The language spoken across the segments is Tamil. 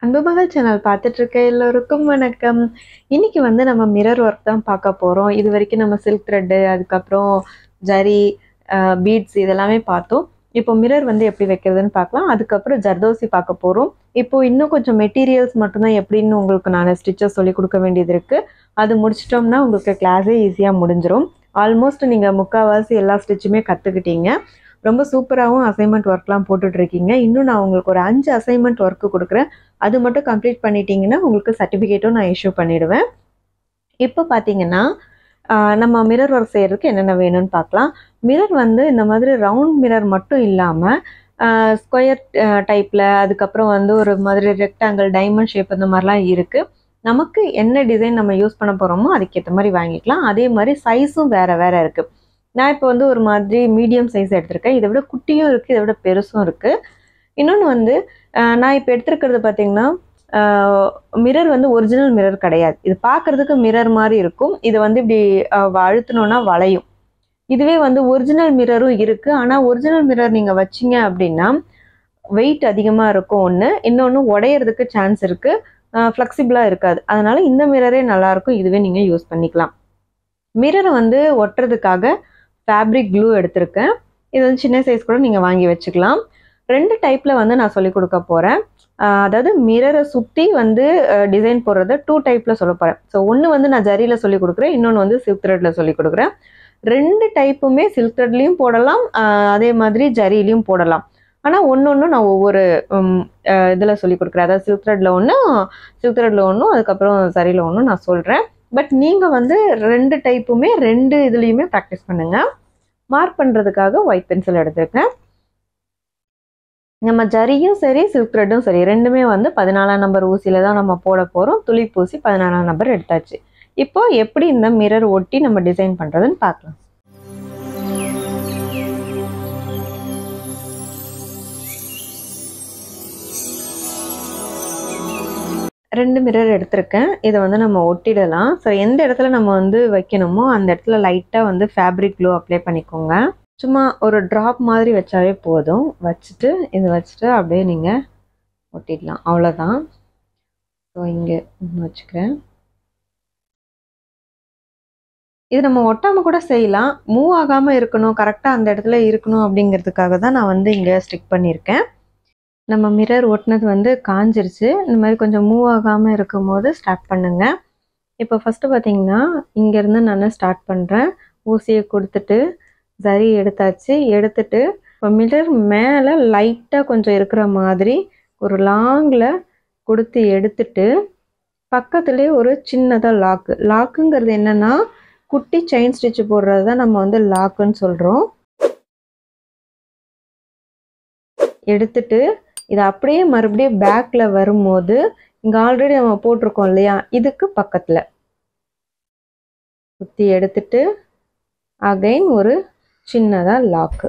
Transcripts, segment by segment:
அன்பு மகள் சேனல் பார்த்துட்டு இருக்க எல்லோருக்கும் வணக்கம் இன்னைக்கு வந்து நம்ம மிரர் ஒர்க் தான் பார்க்க போகிறோம் இது வரைக்கும் நம்ம சில்க் த்ரெட்டு அதுக்கப்புறம் ஜரி பீட்ஸ் இதெல்லாமே பார்த்தோம் இப்போ மிரர் வந்து எப்படி வைக்கிறதுன்னு பார்க்கலாம் அதுக்கப்புறம் ஜர்தோசி பார்க்க போகிறோம் இப்போ இன்னும் கொஞ்சம் மெட்டீரியல்ஸ் மட்டும்தான் எப்படின்னு உங்களுக்கு நான் ஸ்டிச்சஸ் சொல்லி கொடுக்க வேண்டியது இருக்குது அது முடிச்சிட்டோம்னா உங்களுக்கு கிளாஸே ஈஸியாக முடிஞ்சிடும் ஆல்மோஸ்ட் நீங்கள் முக்கால்வாசி எல்லா ஸ்டிச்சுமே கற்றுக்கிட்டீங்க ரொம்ப சூப்பராகவும் அசைன்மெண்ட் ஒர்க்லாம் போட்டுட்ருக்கீங்க இன்னும் நான் உங்களுக்கு ஒரு அஞ்சு அசைன்மெண்ட் ஒர்க்கு கொடுக்குறேன் அது மட்டும் கம்ப்ளீட் பண்ணிட்டீங்கன்னா உங்களுக்கு சர்டிஃபிகேட்டும் நான் இஷ்யூ பண்ணிடுவேன் இப்போ பார்த்தீங்கன்னா ஆஹ் நம்ம மிரர் ஒர்க் செய்கிறதுக்கு என்னென்ன வேணும்னு பார்க்கலாம் மிரர் வந்து இந்த மாதிரி ரவுண்ட் மிரர் மட்டும் இல்லாமல் ஸ்கொயர் டைப்பில் அதுக்கப்புறம் வந்து ஒரு மாதிரி ரெக்டாங்கிள் டைமண்ட் ஷேப் இந்த மாதிரிலாம் இருக்குது நமக்கு என்ன டிசைன் நம்ம யூஸ் பண்ண போகிறோமோ அதுக்கேற்ற மாதிரி வாங்கிக்கலாம் அதே மாதிரி சைஸும் வேறு வேறு இருக்குது நான் இப்போ வந்து ஒரு மாதிரி மீடியம் சைஸ் எடுத்திருக்கேன் இதை விட குட்டியும் இருக்குது இதை விட பெருசும் இருக்குது இன்னொன்று வந்து ஆஹ் நான் இப்போ எடுத்திருக்கிறது பார்த்தீங்கன்னா மிரர் வந்து ஒரிஜினல் மிரர் கிடையாது இது பார்க்குறதுக்கு மிரர் மாதிரி இருக்கும் இது வந்து இப்படி ஆஹ் அழுத்தினோன்னா வளையும் இதுவே வந்து ஒரிஜினல் மிரரும் இருக்குது ஆனால் ஒரிஜினல் மிரர் நீங்கள் வச்சிங்க அப்படின்னா வெயிட் அதிகமாக இருக்கும் ஒன்று இன்னொன்று உடையிறதுக்கு சான்ஸ் இருக்குது ஃப்ளெக்சிபிளாக இருக்காது அதனால இந்த மிரரே நல்லாயிருக்கும் இதுவே நீங்கள் யூஸ் பண்ணிக்கலாம் மிரரை வந்து ஒட்டுறதுக்காக ஃபேப்ரிக் க்ளூ எடுத்திருக்கேன் இது வந்து சின்ன சைஸ் கூட நீங்கள் வாங்கி வச்சுக்கலாம் ரெண்டு டைப்பில் வந்து நான் சொல்லி கொடுக்க போகிறேன் அதாவது மிரரை சுற்றி வந்து டிசைன் போடுறத டூ டைப்பில் சொல்ல போகிறேன் ஸோ ஒன்று வந்து நான் ஜரியில் சொல்லி கொடுக்குறேன் இன்னொன்று வந்து சில்க் த்ரெட்டில் சொல்லி கொடுக்குறேன் ரெண்டு டைப்புமே சில்க் த்ரெட்லேயும் போடலாம் அதே மாதிரி ஜரியிலையும் போடலாம் ஆனால் ஒன்று ஒன்று நான் ஒவ்வொரு இதில் சொல்லி கொடுக்குறேன் அதாவது சில்க் த்ரெட்டில் ஒன்று சில்க் த்ரெட்டில் ஒன்றும் அதுக்கப்புறம் சரியில் ஒன்றும் நான் சொல்கிறேன் பட் நீங்கள் வந்து ரெண்டு டைப்புமே ரெண்டு இதுலேயுமே ப்ராக்டிஸ் பண்ணுங்கள் மார்க் பண்ணுறதுக்காக ஒயிட் பென்சில் எடுத்திருக்கேன் நம்ம ஜரியும் சரி சில்க் த்ரெட்டும் சரி ரெண்டுமே வந்து பதினாலாம் நம்பர் ஊசியில் தான் நம்ம போட போகிறோம் துளி பூசி பதினாலாம் நம்பர் எடுத்தாச்சு இப்போ எப்படி இந்த மிரர் ஒட்டி நம்ம டிசைன் பண்ணுறதுன்னு பார்க்கலாம் ரெண்டு மிரர் எடுத்திருக்கேன் இதை வந்து நம்ம ஒட்டிடலாம் ஸோ எந்த இடத்துல நம்ம வந்து வைக்கணுமோ அந்த இடத்துல லைட்டாக வந்து ஃபேப்ரிக் க்ளூ அப்ளை பண்ணிக்கோங்க சும்மா ஒரு ட்ராப் மாதிரி வச்சாவே போதும் வச்சுட்டு இது வச்சுட்டு அப்படியே நீங்கள் ஒட்டிடலாம் அவ்வளோதான் ஸோ இங்கே வச்சுக்கிறேன் இது நம்ம ஒட்டாமல் கூட செய்யலாம் மூவ் ஆகாமல் இருக்கணும் கரெக்டாக அந்த இடத்துல இருக்கணும் அப்படிங்கிறதுக்காக தான் நான் வந்து இங்கே ஸ்டிக் பண்ணியிருக்கேன் நம்ம மிரர் ஒட்டினது வந்து காஞ்சிருச்சு இந்த மாதிரி கொஞ்சம் மூவ் ஆகாமல் இருக்கும் போது ஸ்டார்ட் பண்ணுங்கள் இப்போ ஃபஸ்ட்டு பார்த்தீங்கன்னா இங்கேருந்து நான் ஸ்டார்ட் பண்ணுறேன் ஊசியை கொடுத்துட்டு சரி எடுத்தாச்சு எடுத்துட்டு இப்போ மிரர் மேலே லைட்டாக கொஞ்சம் இருக்கிற மாதிரி ஒரு லாங்கில் கொடுத்து எடுத்துட்டு பக்கத்துலேயே ஒரு சின்னதாக லாக்கு லாக்குங்கிறது என்னென்னா குட்டி செயின் ஸ்டிச் போடுறது தான் நம்ம வந்து லாக்குன்னு சொல்கிறோம் எடுத்துட்டு இது அப்படியே மறுபடியும் பேக்கில் வரும்போது இங்கே ஆல்ரெடி நம்ம போட்டிருக்கோம் இல்லையா இதுக்கு பக்கத்தில் சுற்றி எடுத்துட்டு அகைன் ஒரு சின்னதாக லாக்கு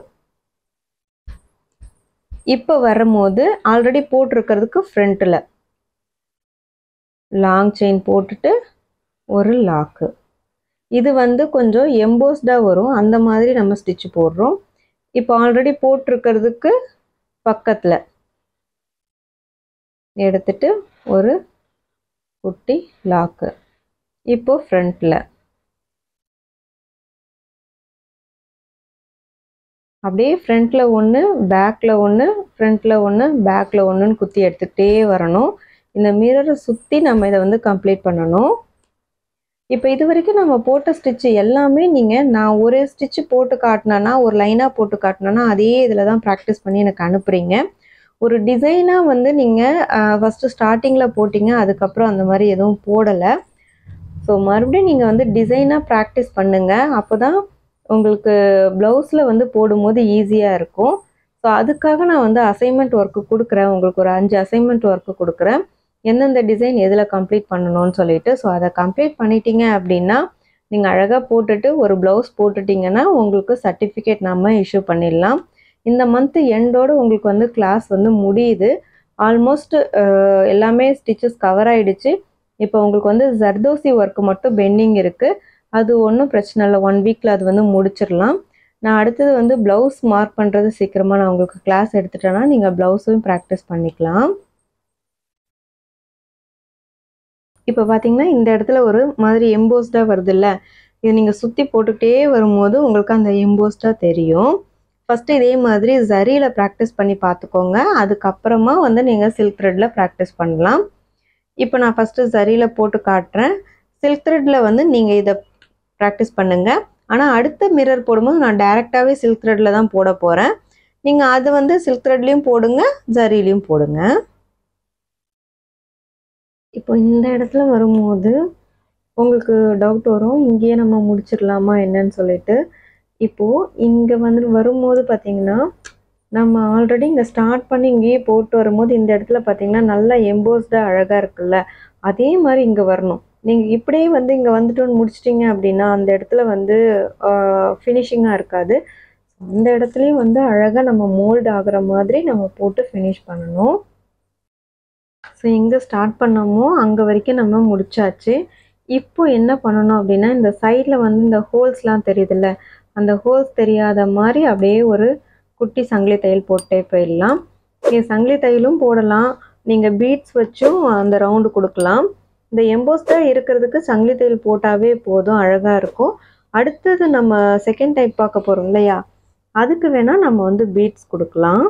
இப்போ வரும்போது ஆல்ரெடி போட்டிருக்கிறதுக்கு ஃப்ரண்ட்டில் லாங் செயின் போட்டுட்டு ஒரு லாக்கு இது வந்து கொஞ்சம் எம்போஸ்டாக வரும் அந்த மாதிரி நம்ம ஸ்டிச் போடுறோம் இப்போ ஆல்ரெடி போட்டிருக்கிறதுக்கு பக்கத்தில் எடுத்துட்டு ஒரு குட்டி லாக்கு இப்போ ஃப்ரண்ட்டில் அப்படியே ஃப்ரண்ட்டில் ஒன்று பேக்கில் ஒன்று ஃப்ரண்ட்டில் ஒன்று பேக்கில் ஒன்றுன்னு குத்தி எடுத்துக்கிட்டே வரணும் இந்த மிரரை சுற்றி நம்ம இதை வந்து கம்ப்ளீட் பண்ணணும் இப்போ இது வரைக்கும் நம்ம போட்ட ஸ்டிச்சு எல்லாமே நீங்கள் நான் ஒரு ஸ்டிச்சு போட்டு காட்டினேன்னா ஒரு லைனாக போட்டு காட்டினேன்னா அதே இதில் தான் ப்ராக்டிஸ் பண்ணி எனக்கு அனுப்புகிறீங்க ஒரு டிசைனாக வந்து நீங்கள் ஃபஸ்ட்டு ஸ்டார்டிங்கில் போட்டிங்க அதுக்கப்புறம் அந்த மாதிரி எதுவும் போடலை ஸோ மறுபடியும் நீங்கள் வந்து டிசைனாக ப்ராக்டிஸ் பண்ணுங்கள் அப்போ தான் உங்களுக்கு ப்ளவுஸில் வந்து போடும்போது ஈஸியாக இருக்கும் ஸோ அதுக்காக நான் வந்து அசைன்மெண்ட் ஒர்க்கு கொடுக்குறேன் உங்களுக்கு ஒரு அஞ்சு அசைன்மெண்ட் ஒர்க்கு கொடுக்குறேன் எந்தெந்த டிசைன் எதில் கம்ப்ளீட் பண்ணணும்னு சொல்லிட்டு ஸோ அதை கம்ப்ளீட் பண்ணிட்டீங்க அப்படின்னா நீங்கள் அழகாக போட்டுட்டு ஒரு ப்ளவுஸ் போட்டுட்டிங்கன்னா உங்களுக்கு சர்டிஃபிகேட் நம்ம இஷ்யூ பண்ணிடலாம் இந்த மந்த்து எண்டோடு உங்களுக்கு வந்து கிளாஸ் வந்து முடியுது ஆல்மோஸ்ட் எல்லாமே ஸ்டிச்சஸ் கவர் ஆகிடுச்சு இப்போ உங்களுக்கு வந்து ஜர்தோசி ஒர்க்கு மட்டும் பெண்டிங் இருக்குது அது ஒன்றும் பிரச்சனை இல்லை ஒன் வீக்கில் அது வந்து முடிச்சிடலாம் நான் அடுத்தது வந்து ப்ளவுஸ் மார்க் பண்ணுறது சீக்கிரமாக நான் உங்களுக்கு கிளாஸ் எடுத்துட்டேன்னா நீங்கள் ப்ளவுஸும் ப்ராக்டிஸ் பண்ணிக்கலாம் இப்போ பார்த்தீங்கன்னா இந்த இடத்துல ஒரு மாதிரி எம்போஸ்டாக வருதுல்ல இது நீங்கள் சுற்றி போட்டுக்கிட்டே வரும்போது உங்களுக்கு அந்த எம்போஸ்டாக தெரியும் ஃபஸ்ட்டு இதே மாதிரி ஜரியில் ப்ராக்டிஸ் பண்ணி பார்த்துக்கோங்க அதுக்கப்புறமா வந்து நீங்கள் சில்க் த்ரெட்டில் ப்ராக்டிஸ் பண்ணலாம் இப்போ நான் ஃபஸ்ட்டு ஜரியில் போட்டு காட்டுறேன் சில்க் த்ரெட்டில் வந்து நீங்கள் இதை ப்ராக்டிஸ் பண்ணுங்கள் ஆனால் அடுத்த மிரர் போடும்போது நான் டைரெக்டாகவே சில்க் த்ரெட்டில் தான் போட போகிறேன் நீங்கள் அது வந்து சில்க் த்ரெட்லேயும் போடுங்க ஜரிலையும் போடுங்க இப்போ இந்த இடத்துல வரும்போது உங்களுக்கு டவுட் வரும் இங்கேயே நம்ம முடிச்சிடலாமா என்னன்னு சொல்லிட்டு இப்போது இங்கே வந்து வரும்போது பார்த்தீங்கன்னா நம்ம ஆல்ரெடி இங்கே ஸ்டார்ட் பண்ணி இங்கேயே போட்டு வரும்போது இந்த இடத்துல பார்த்தீங்கன்னா நல்லா எம்போஸ்டாக அழகாக இருக்குல்ல அதே மாதிரி இங்கே வரணும் நீங்கள் இப்படியே வந்து இங்கே வந்துட்டு முடிச்சிட்டிங்க அப்படின்னா அந்த இடத்துல வந்து ஃபினிஷிங்காக இருக்காது அந்த இடத்துலையும் வந்து அழகாக நம்ம மோல்டு ஆகிற மாதிரி நம்ம போட்டு ஃபினிஷ் பண்ணணும் ஸோ எங்கே ஸ்டார்ட் பண்ணோமோ அங்கே வரைக்கும் நம்ம முடிச்சாச்சு இப்போ என்ன பண்ணணும் அப்படின்னா இந்த சைடில் வந்து இந்த ஹோல்ஸ்லாம் தெரியுதுல்ல அந்த ஹோல்ஸ் தெரியாத மாதிரி அப்படியே ஒரு குட்டி சங்கிலி தையல் போட்டே போயிடலாம் நீங்கள் சங்கிலி தையலும் போடலாம் நீங்கள் பீட்ஸ் வச்சும் அந்த ரவுண்டு கொடுக்கலாம் இந்த எம்போஸ்டாக இருக்கிறதுக்கு சங்கிலி தையல் போட்டாவே போதும் அழகாக இருக்கும் அடுத்தது நம்ம செகண்ட் டைப் பார்க்க போகிறோம் இல்லையா அதுக்கு வேணால் நம்ம வந்து பீட்ஸ் கொடுக்கலாம்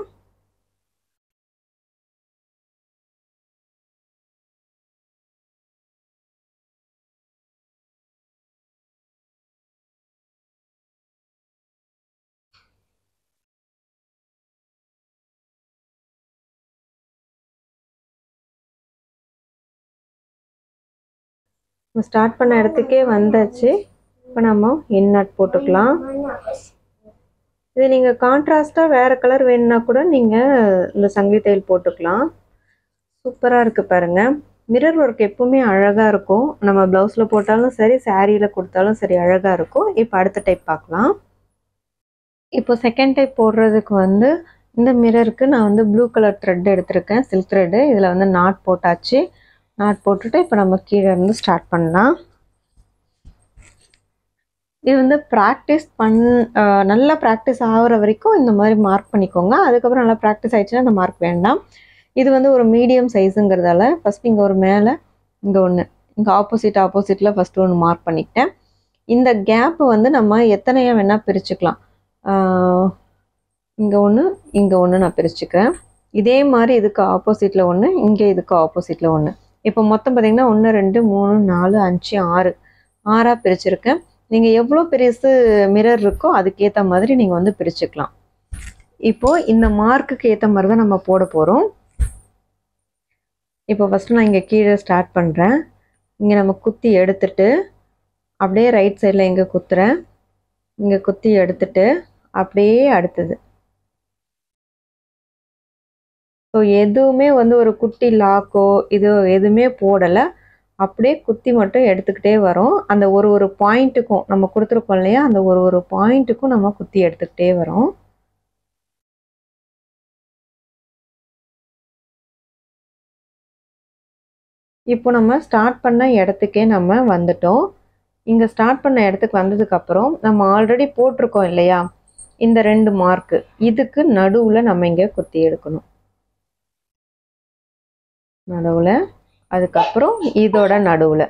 ஸ்டார்ட் பண்ண இடத்துக்கே வந்தாச்சு இப்போ நம்ம எண்ணாட் போட்டுக்கலாம் இது நீங்கள் கான்ட்ராஸ்ட்டாக வேறு கலர் வேணும்னா கூட நீங்கள் இந்த சங்கிலி தையல் போட்டுக்கலாம் சூப்பராக இருக்குது பாருங்கள் மிரர் ஒர்க் எப்பவுமே அழகாக இருக்கும் நம்ம ப்ளவுஸில் போட்டாலும் சரி சாரியில் கொடுத்தாலும் சரி அழகாக இருக்கும் இப்போ அடுத்த டைப் பார்க்கலாம் இப்போ செகண்ட் டைப் போடுறதுக்கு வந்து இந்த மிரருக்கு நான் வந்து ப்ளூ கலர் த்ரெட் எடுத்திருக்கேன் சில்க் த்ரெட்டு இதில் வந்து நாட் போட்டாச்சு நாட் போட்டுட்டு இப்போ நம்ம கீழே இருந்து ஸ்டார்ட் பண்ணலாம் இது வந்து ப்ராக்டிஸ் பண் நல்லா ப்ராக்டிஸ் ஆகிற வரைக்கும் இந்த மாதிரி மார்க் பண்ணிக்கோங்க அதுக்கப்புறம் நல்லா ப்ராக்டிஸ் ஆயிடுச்சுன்னா அந்த மார்க் வேண்டாம் இது வந்து ஒரு மீடியம் சைஸுங்கிறதால ஃபஸ்ட் இங்கே ஒரு மேலே இங்கே ஒன்று இங்கே ஆப்போசிட் ஆப்போசிட்டில் ஃபஸ்ட்டு ஒன்று மார்க் பண்ணிக்கிட்டேன் இந்த கேப்பு வந்து நம்ம எத்தனையாக வேணால் பிரிச்சுக்கலாம் இங்கே ஒன்று இங்கே ஒன்று நான் பிரிச்சுக்கிறேன் இதே மாதிரி இதுக்கு ஆப்போசிட்டில் ஒன்று இங்கே இதுக்கு ஆப்போசிட்டில் ஒன்று இப்போ மொத்தம் பார்த்தீங்கன்னா ஒன்று ரெண்டு மூணு நாலு அஞ்சு ஆறு ஆறாக பிரிச்சிருக்கேன் நீங்கள் எவ்வளோ பெருசு மிரர் இருக்கோ அதுக்கேற்ற மாதிரி நீங்கள் வந்து பிரிச்சுக்கலாம் இப்போது இந்த மார்க்குக்கு ஏற்ற மாதிரி தான் நம்ம போட போகிறோம் இப்போ ஃபஸ்ட்டு நான் இங்கே கீழே ஸ்டார்ட் பண்ணுறேன் இங்கே நம்ம குத்தி எடுத்துட்டு அப்படியே ரைட் சைடில் இங்கே குத்துறேன் இங்கே குத்தி எடுத்துட்டு அப்படியே அடுத்தது ஸோ எதுவுமே வந்து ஒரு குட்டி லாக்கோ இது எதுவுமே போடலை அப்படியே குத்தி மட்டும் எடுத்துக்கிட்டே வரோம் அந்த ஒரு ஒரு பாயிண்ட்டுக்கும் நம்ம கொடுத்துருக்கோம் இல்லையா அந்த ஒரு ஒரு பாயிண்ட்டுக்கும் நம்ம குத்தி எடுத்துக்கிட்டே வரோம் இப்போ நம்ம ஸ்டார்ட் பண்ண இடத்துக்கே நம்ம வந்துட்டோம் இங்கே ஸ்டார்ட் பண்ண இடத்துக்கு வந்ததுக்கப்புறம் நம்ம ஆல்ரெடி போட்டிருக்கோம் இல்லையா இந்த ரெண்டு மார்க்கு இதுக்கு நடுவில் நம்ம இங்கே குத்தி எடுக்கணும் நடுவில் அதுக்கப்புறம் இதோட நடுவில்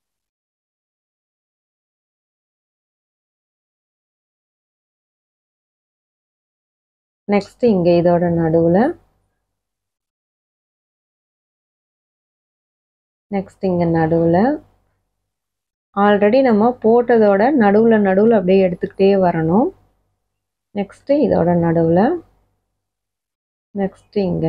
நெக்ஸ்ட் இங்கே இதோட நடுவில் நெக்ஸ்ட் இங்கே நடுவில் ஆல்ரெடி நம்ம போட்டதோட நடுவில் நடுவில் அப்படியே எடுத்துக்கிட்டே வரணும் நெக்ஸ்ட்டு இதோட நடுவில் நெக்ஸ்ட்டு இங்கே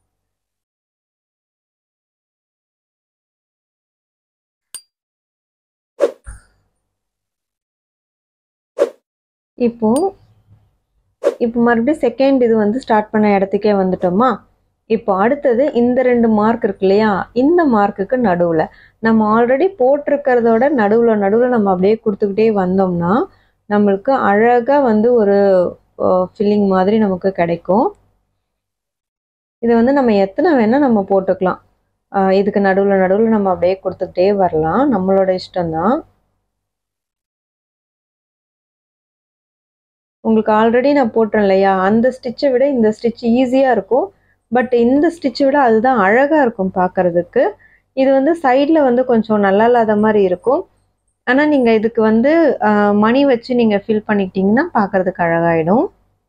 இப்போ இப்போ மறுபடியும் செகண்ட் இது வந்து ஸ்டார்ட் பண்ண இடத்துக்கே வந்துட்டோமா இப்போ அடுத்தது இந்த ரெண்டு மார்க் இருக்கு இல்லையா இந்த மார்க்குக்கு நடுவில் நம்ம ஆல்ரெடி போட்டிருக்கிறதோட நடுவில் நடுவில் நம்ம அப்படியே கொடுத்துக்கிட்டே வந்தோம்னா நம்மளுக்கு அழகாக வந்து ஒரு ஃபில்லிங் மாதிரி நமக்கு கிடைக்கும் இது வந்து நம்ம எத்தனை வேணால் நம்ம போட்டுக்கலாம் இதுக்கு நடுவில் நடுவில் நம்ம அப்படியே கொடுத்துக்கிட்டே வரலாம் நம்மளோட இஷ்டம்தான் உங்களுக்கு ஆல்ரெடி நான் போட்டேன் இல்லையா அந்த ஸ்டிச்சை விட இந்த ஸ்டிச் ஈஸியாக இருக்கும் பட் இந்த ஸ்டிச்சை விட அதுதான் அழகாக இருக்கும் பார்க்குறதுக்கு இது வந்து சைடில் வந்து கொஞ்சம் நல்லா இல்லாத மாதிரி இருக்கும் ஆனால் நீங்கள் இதுக்கு வந்து மணி வச்சு நீங்கள் ஃபில் பண்ணிக்கிட்டிங்கன்னா பார்க்குறதுக்கு அழகாயிடும்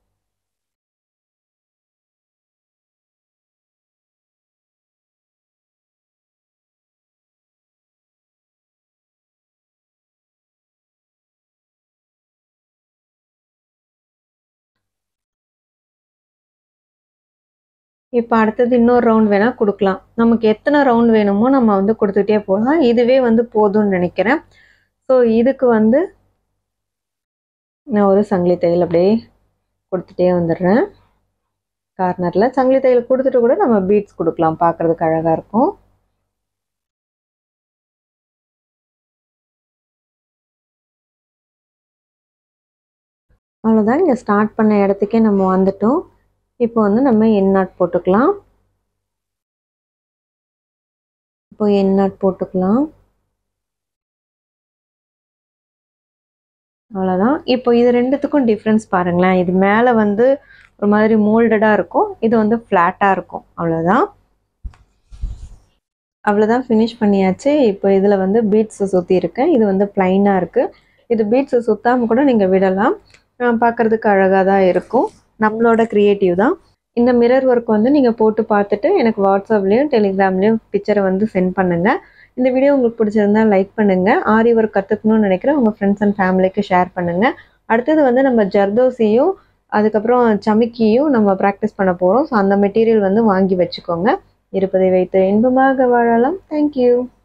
இப்போ அடுத்தது இன்னொரு ரவுண்ட் வேணால் கொடுக்கலாம் நமக்கு எத்தனை ரவுண்ட் வேணுமோ நம்ம வந்து கொடுத்துட்டே போகலாம் இதுவே வந்து போதும்னு நினைக்கிறேன் ஸோ இதுக்கு வந்து நான் ஒரு சங்கிலி தையல் அப்படியே கொடுத்துட்டே வந்துடுறேன் கார்னரில் சங்கிலி தையல் கொடுத்துட்டு கூட நம்ம பீட்ஸ் கொடுக்கலாம் பார்க்குறதுக்கு அழகாக இருக்கும் அவ்வளோதான் இங்கே ஸ்டார்ட் பண்ண இடத்துக்கே நம்ம வந்துட்டோம் இப்போ வந்து நம்ம என் நாட் போட்டுக்கலாம் இப்போ என் நாட் போட்டுக்கலாம் அவ்வளோதான் இப்போ இது ரெண்டுத்துக்கும் டிஃப்ரென்ஸ் பாருங்களேன் இது மேலே வந்து ஒரு மாதிரி மோல்டடாக இருக்கும் இது வந்து ஃப்ளாட்டாக இருக்கும் அவ்வளோதான் அவ்வளோதான் ஃபினிஷ் பண்ணியாச்சு இப்போ இதில் வந்து பீட்ஸை சுற்றி இருக்கேன் இது வந்து ப்ளைனாக இருக்குது இது பீட்ஸை சுற்றாமல் கூட நீங்கள் விடலாம் பார்க்குறதுக்கு அழகாக தான் இருக்கும் நம்மளோட க்ரியேட்டிவ் தான் இந்த மிரர் ஒர்க் வந்து நீங்கள் போட்டு பார்த்துட்டு எனக்கு வாட்ஸ்அப்லேயும் டெலிகிராம்லேயும் பிக்சரை வந்து சென்ட் பண்ணுங்கள் இந்த வீடியோ உங்களுக்கு பிடிச்சிருந்தா லைக் பண்ணுங்கள் ஆரி ஒர்க் கற்றுக்கணும்னு நினைக்கிறேன் உங்கள் ஃப்ரெண்ட்ஸ் அண்ட் ஃபேமிலிக்கு ஷேர் பண்ணுங்கள் அடுத்தது வந்து நம்ம ஜர்தோசியும் அதுக்கப்புறம் சமிக்கியும் நம்ம ப்ராக்டிஸ் பண்ண போகிறோம் ஸோ அந்த மெட்டீரியல் வந்து வாங்கி வச்சுக்கோங்க இருப்பதை வைத்து இன்பமாக வாழலாம் தேங்க்யூ